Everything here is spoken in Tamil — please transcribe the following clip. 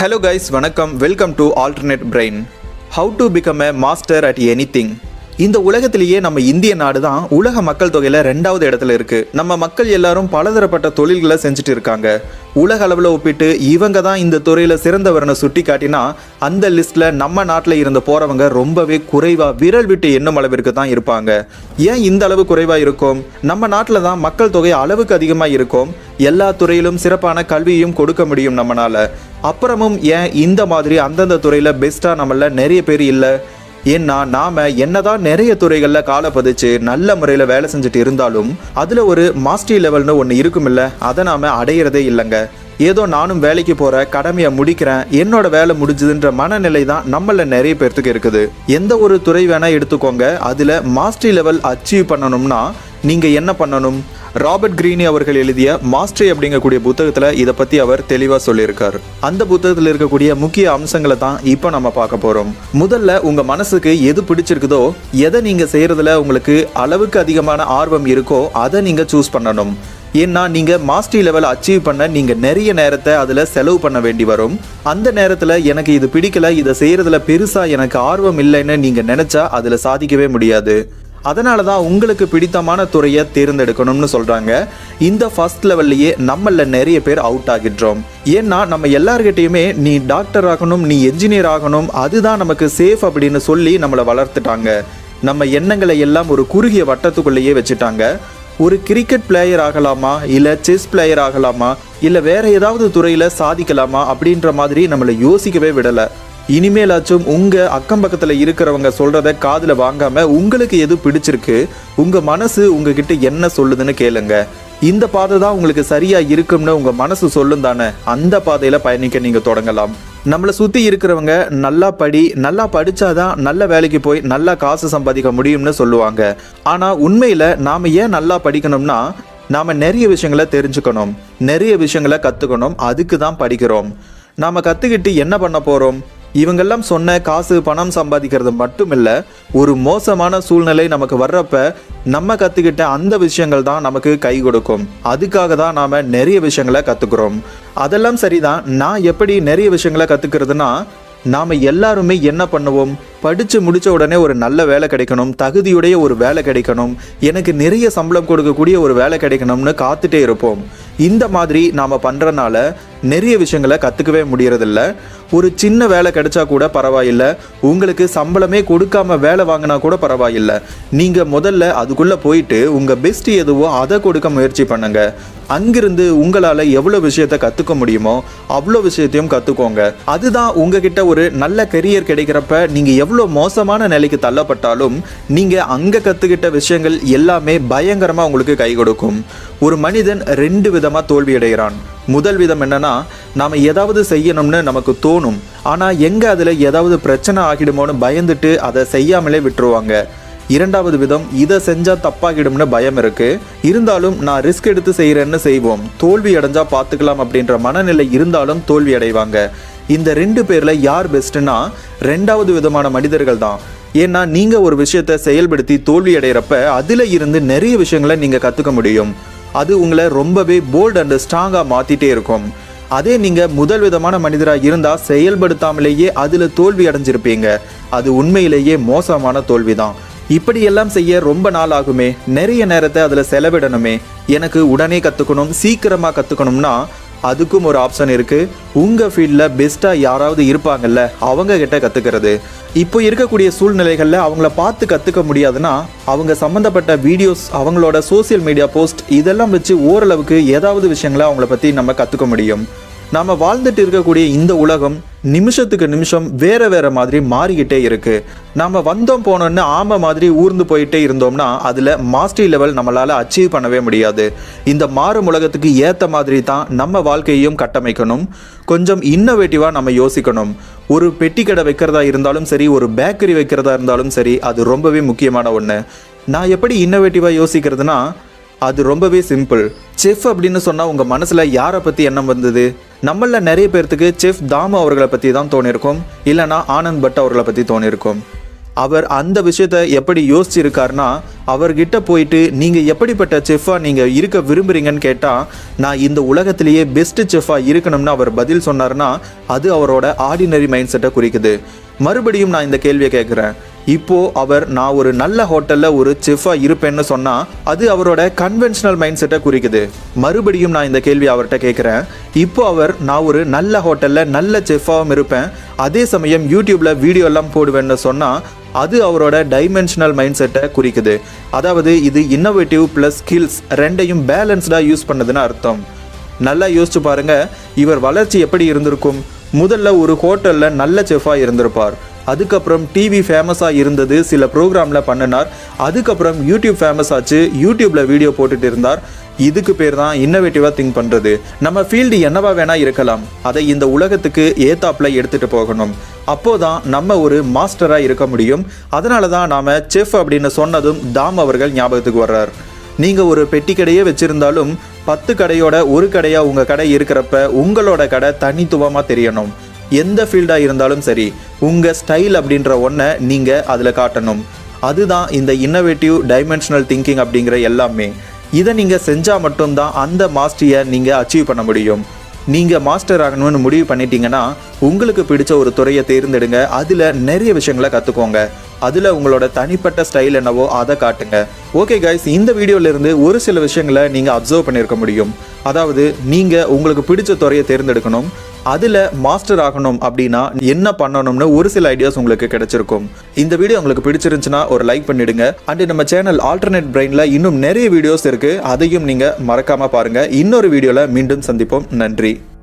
ஹலோ கைஸ் வணக்கம் welcome to Alternate Brain how to become a master at anything இந்த உலகத்திலேயே நம்ம இந்திய நாடு தான் உலக மக்கள் தொகையில் ரெண்டாவது இடத்துல இருக்கு நம்ம மக்கள் எல்லாரும் பலதரப்பட்ட தொழில்களை செஞ்சுட்டு இருக்காங்க உலக அளவில் ஒப்பிட்டு இவங்க தான் இந்த துறையில் சிறந்தவர்னு சுட்டி காட்டினா அந்த லிஸ்ட்ல நம்ம நாட்டில் இருந்த போறவங்க ரொம்பவே குறைவா விரல் விட்டு எண்ணும் அளவிற்கு தான் இருப்பாங்க ஏன் இந்த அளவு குறைவா இருக்கும் நம்ம நாட்டில் தான் மக்கள் தொகை அளவுக்கு அதிகமாக இருக்கும் எல்லா துறையிலும் சிறப்பான கல்வியும் கொடுக்க முடியும் நம்மனால அப்புறமும் ஏன் இந்த மாதிரி அந்தந்த துறையில பெஸ்டா நம்மள நிறைய பேர் இல்லை ஏன்னா நாம என்னதான் நிறைய துறைகள்ல காலை பதிச்சு நல்ல முறையில வேலை செஞ்சுட்டு இருந்தாலும் அதுல ஒரு மாஸ்டரி லெவல்னு ஒன்று இருக்குமில்ல அதை நாம அடையிறதே இல்லைங்க ஏதோ நானும் வேலைக்கு போற கடமையை முடிக்கிறேன் என்னோட வேலை முடிஞ்சதுன்ற மனநிலை தான் நம்மள நிறைய பேர்த்துக்கு இருக்குது எந்த ஒரு துறை வேணா எடுத்துக்கோங்க அதுல மாஸ்டரி லெவல் அச்சீவ் பண்ணணும்னா நீங்க என்ன பண்ணணும் ராபர்ட் கிரீனி அவர்கள் எழுதிய மாஸ்டரி அப்படிங்கக்கூடிய புத்தகத்துல இதை பத்தி அவர் தெளிவா சொல்லியிருக்கார் அந்த புத்தகத்துல இருக்கக்கூடிய முக்கிய அம்சங்களை தான் இப்போ நம்ம பார்க்க போறோம் முதல்ல உங்க மனசுக்கு எது பிடிச்சிருக்குதோ எதை நீங்க செய்யறதுல உங்களுக்கு அளவுக்கு அதிகமான ஆர்வம் இருக்கோ அதை நீங்க சூஸ் பண்ணணும் ஏன்னா நீங்க மாஸ்டரி லெவல் அச்சீவ் பண்ண நீங்க நிறைய நேரத்தை அதுல செலவு பண்ண வேண்டி வரும் அந்த நேரத்துல எனக்கு இது பிடிக்கல இதை செய்யறதுல பெருசா எனக்கு ஆர்வம் இல்லைன்னு நீங்க நினைச்சா அதுல சாதிக்கவே முடியாது அதனால தான் உங்களுக்கு பிடித்தமான துறையை தேர்ந்தெடுக்கணும்னு சொல்றாங்க இந்த ஃபர்ஸ்ட் லெவல்லையே நம்மள நிறைய பேர் அவுட் ஆகிடுறோம் ஏன்னா நம்ம எல்லார்கிட்டயுமே நீ டாக்டர் ஆகணும் நீ என்ஜினியர் ஆகணும் அதுதான் நமக்கு சேஃப் அப்படின்னு சொல்லி நம்மளை வளர்த்துட்டாங்க நம்ம எண்ணங்களை எல்லாம் ஒரு குறுகிய வட்டத்துக்குள்ளேயே வச்சுட்டாங்க ஒரு கிரிக்கெட் பிளேயர் ஆகலாமா இல்லை செஸ் பிளேயர் ஆகலாமா இல்லை வேற ஏதாவது துறையில் சாதிக்கலாமா அப்படின்ற மாதிரி நம்மளை யோசிக்கவே விடலை இனிமேலாச்சும் உங்க அக்கம் பக்கத்துல இருக்கிறவங்க சொல்றத காதுல வாங்காம உங்களுக்கு எது பிடிச்சிருக்கு உங்க மனசு உங்ககிட்ட என்ன சொல்லுதுன்னு கேளுங்க இந்த பாதை தான் உங்களுக்கு சரியா இருக்கும்னு உங்க மனசு சொல்லும் தானே அந்த பாதையில பயணிக்க நீங்க தொடங்கலாம் நம்மளை சுத்தி இருக்கிறவங்க நல்லா படி நல்லா படிச்சாதான் நல்ல வேலைக்கு போய் நல்லா காசு சம்பாதிக்க முடியும்னு சொல்லுவாங்க ஆனா உண்மையில நாம ஏன் நல்லா படிக்கணும்னா நாம நிறைய விஷயங்களை தெரிஞ்சுக்கணும் நிறைய விஷயங்களை கத்துக்கணும் அதுக்கு தான் படிக்கிறோம் நாம கத்துக்கிட்டு என்ன பண்ண போறோம் இவங்கெல்லாம் சொன்ன காசு பணம் சம்பாதிக்கிறது மட்டும் இல்ல ஒரு மோசமான சூழ்நிலை நமக்கு வர்றப்ப நம்ம கத்துக்கிட்ட அந்த விஷயங்கள் தான் நமக்கு கை கொடுக்கும் அதுக்காக தான் நாம நிறைய விஷயங்களை கத்துக்கிறோம் அதெல்லாம் சரிதான் நான் எப்படி நிறைய விஷயங்களை கத்துக்கிறதுனா நாம எல்லாருமே என்ன பண்ணுவோம் படிச்சு முடிச்ச உடனே ஒரு நல்ல வேலை கிடைக்கணும் தகுதியுடைய ஒரு வேலை கிடைக்கணும் எனக்கு நிறைய சம்பளம் கொடுக்கக்கூடிய ஒரு வேலை கிடைக்கணும்னு காத்துட்டே இருப்போம் இந்த மாதிரி நாம பண்றனால நிறைய விஷயங்களை கத்துக்கவே முடியறதில்ல ஒரு சின்ன வேலை கிடைச்சா கூட பரவாயில்ல உங்களுக்கு சம்பளமே கொடுக்காம வேலை வாங்கினா கூட பரவாயில்ல நீங்க முதல்ல அதுக்குள்ள போயிட்டு உங்க பெஸ்ட் எதுவோ அதை கொடுக்க முயற்சி பண்ணுங்க அங்கிருந்து உங்களால எவ்வளவு விஷயத்த கத்துக்க முடியுமோ அவ்வளோ விஷயத்தையும் கத்துக்கோங்க அதுதான் உங்ககிட்ட ஒரு நல்ல கெரியர் கிடைக்கிறப்ப நீங்க எவ்வளோ மோசமான நிலைக்கு தள்ளப்பட்டாலும் நீங்க அங்க கத்துக்கிட்ட விஷயங்கள் எல்லாமே பயங்கரமா உங்களுக்கு கை கொடுக்கும் ஒரு மனிதன் ரெண்டு விதமா தோல்வி அடைகிறான் முதல் விதம் என்னன்னா நாம ஏதாவது செய்யணும்னு நமக்கு தோணும் ஆனா எங்க அதுல ஏதாவது பிரச்சனை ஆகிடுமோன்னு பயந்துட்டு அதை செய்யாமலே விட்டுருவாங்க இரண்டாவது விதம் இதை செஞ்சா தப்பாகிடும்னு பயம் இருக்கு இருந்தாலும் நான் ரிஸ்க் எடுத்து செய்யறேன்னு செய்வோம் தோல்வி அடைஞ்சா பார்த்துக்கலாம் அப்படின்ற மனநிலை இருந்தாலும் தோல்வி அடைவாங்க இந்த ரெண்டு பேர்ல யார் பெஸ்ட்னா ரெண்டாவது விதமான மனிதர்கள் தான் ஏன்னா நீங்க ஒரு விஷயத்தை செயல்படுத்தி தோல்வி அடைகிறப்ப அதுல இருந்து நிறைய விஷயங்களை நீங்க கத்துக்க முடியும் அது உங்களை ரொம்பவே போல்ட் அண்ட் ஸ்ட்ராங்கா மாத்திட்டே இருக்கும் அதே நீங்க முதல் விதமான மனிதரா இருந்தா செயல்படுத்தாமலேயே அதுல தோல்வி அடைஞ்சிருப்பீங்க அது உண்மையிலேயே மோசமான தோல்விதான் இப்படியெல்லாம் செய்ய ரொம்ப நாள் ஆகுமே நிறைய நேரத்தை அதுல செலவிடணுமே எனக்கு உடனே கத்துக்கணும் சீக்கிரமா கத்துக்கணும்னா அதுக்கும் ஒரு ஆப்ஷன் இருக்கு உங்க ஃபீல்ட்ல பெஸ்டா யாராவது இருப்பாங்கல்ல அவங்க கிட்ட கத்துக்கிறது இப்போ இருக்கக்கூடிய சூழ்நிலைகள்ல அவங்கள பார்த்து கத்துக்க முடியாதுன்னா அவங்க சம்பந்தப்பட்ட வீடியோஸ் அவங்களோட சோசியல் மீடியா போஸ்ட் இதெல்லாம் வச்சு ஓரளவுக்கு ஏதாவது விஷயங்களை அவங்கள பத்தி நம்ம கத்துக்க முடியும் நாம வாழ்ந்துட்டு இருக்கக்கூடிய இந்த உலகம் நிமிஷத்துக்கு நிமிஷம் வேற வேற மாதிரி மாறிக்கிட்டே இருக்கு நாம வந்தோம் போனோம்னு ஆம மாதிரி ஊர்ந்து போயிட்டே இருந்தோம்னா அதுல மாஸ்டரி லெவல் நம்மளால அச்சீவ் பண்ணவே முடியாது இந்த மாறும் உலகத்துக்கு ஏத்த மாதிரி தான் நம்ம வாழ்க்கையையும் கட்டமைக்கணும் கொஞ்சம் இன்னோவேட்டிவா நம்ம யோசிக்கணும் ஒரு பெட்டி கடை வைக்கிறதா இருந்தாலும் சரி ஒரு பேக்கரி வைக்கிறதா இருந்தாலும் சரி அது ரொம்பவே முக்கியமான ஒன்று நான் எப்படி இன்னோவேட்டிவா யோசிக்கிறதுனா அது ரொம்பவே சிம்பிள் செஃப் அப்படின்னு சொன்னால் உங்கள் மனசில் யாரை பற்றி எண்ணம் வந்தது நம்மள நிறைய பேர்த்துக்கு செஃப் தாமு அவர்களை பற்றி தான் தோணியிருக்கும் இல்லைனா ஆனந்த் பட் அவர்களை பற்றி தோணியிருக்கும் அவர் அந்த விஷயத்த எப்படி யோசிச்சிருக்காருன்னா அவர்கிட்ட போயிட்டு நீங்கள் எப்படிப்பட்ட செஃப்பாக நீங்கள் இருக்க விரும்புறீங்கன்னு கேட்டால் நான் இந்த உலகத்திலேயே பெஸ்ட் செஃப்பாக இருக்கணும்னு அவர் பதில் சொன்னார்னா அது அவரோட ஆர்டினரி மைண்ட் செட்டை குறிக்குது மறுபடியும் நான் இந்த கேள்வியை கேட்குறேன் இப்போ அவர் நான் ஒரு நல்ல ஹோட்டல்ல ஒரு செஃபா இருப்பேன்னு சொன்னா அது அவரோட கன்வென்ஷனல் மைண்ட் செட்டை குறிக்குது மறுபடியும் நான் இந்த கேள்வி அவர்கிட்ட கேட்குறேன் இப்போ அவர் நான் ஒரு நல்ல ஹோட்டல்ல நல்ல செஃபாவும் இருப்பேன் அதே சமயம் யூடியூப்ல வீடியோ எல்லாம் போடுவேன்னு சொன்னா அது அவரோட டைமென்ஷனல் மைண்ட் செட்டை குறிக்குது அதாவது இது இன்னோவேட்டிவ் ப்ளஸ் ஸ்கில்ஸ் ரெண்டையும் பேலன்ஸ்டாக யூஸ் பண்ணதுன்னு அர்த்தம் நல்லா யோசிச்சு பாருங்க இவர் வளர்ச்சி எப்படி இருந்திருக்கும் முதல்ல ஒரு ஹோட்டல்ல நல்ல செஃபாக இருந்திருப்பார் அதுக்கப்புறம் டிவி ஃபேமஸாக இருந்தது சில ப்ரோக்ராமில் பண்ணினார் அதுக்கப்புறம் யூடியூப் ஃபேமஸ் ஆச்சு யூடியூப்பில் வீடியோ போட்டுட்டு இருந்தார் இதுக்கு பேர் தான் இன்னோவேட்டிவாக திங்க் பண்ணுறது நம்ம ஃபீல்டு என்னவா வேணால் இருக்கலாம் அதை இந்த உலகத்துக்கு ஏத்தாப்பில் எடுத்துகிட்டு போகணும் அப்போதான் நம்ம ஒரு மாஸ்டராக இருக்க முடியும் அதனால தான் நாம் செஃப் அப்படின்னு சொன்னதும் தாம் அவர்கள் ஞாபகத்துக்கு வர்றார் நீங்கள் ஒரு பெட்டி கடையே வச்சுருந்தாலும் பத்து கடையோட ஒரு கடையாக உங்கள் கடை இருக்கிறப்ப உங்களோட கடை தனித்துவமாக தெரியணும் எந்த ஃபீல்டாக இருந்தாலும் சரி உங்கள் ஸ்டைல் அப்படின்ற ஒன்றை நீங்கள் அதில் காட்டணும் அதுதான் இந்த இன்னோவேட்டிவ் டைமென்ஷனல் திங்கிங் அப்படிங்கிற எல்லாமே இதை நீங்கள் செஞ்சால் மட்டும்தான் அந்த மாஸ்டரியை நீங்கள் அச்சீவ் பண்ண முடியும் நீங்கள் மாஸ்டர் ஆகணும்னு முடிவு பண்ணிட்டீங்கன்னா உங்களுக்கு பிடிச்ச ஒரு துறையை தேர்ந்தெடுங்க அதில் நிறைய விஷயங்களை கற்றுக்கோங்க அதில் உங்களோட தனிப்பட்ட ஸ்டைல் என்னவோ அதை காட்டுங்க ஓகே கைஸ் இந்த வீடியோல இருந்து ஒரு சில விஷயங்களை நீங்கள் அப்சர்வ் பண்ணியிருக்க முடியும் அதாவது நீங்கள் உங்களுக்கு பிடிச்ச துறையை தேர்ந்தெடுக்கணும் அதில் மாஸ்டர் ஆகணும் அப்படின்னா என்ன பண்ணணும்னு ஒரு சில ஐடியாஸ் உங்களுக்கு கிடைச்சிருக்கும் இந்த வீடியோ உங்களுக்கு பிடிச்சிருந்துச்சுன்னா ஒரு லைக் பண்ணிடுங்க அண்ட் நம்ம சேனல் ஆல்டர்னேட் பிரெயினில் இன்னும் நிறைய வீடியோஸ் இருக்குது அதையும் நீங்கள் மறக்காமல் பாருங்கள் இன்னொரு வீடியோவில் மீண்டும் சந்திப்போம் நன்றி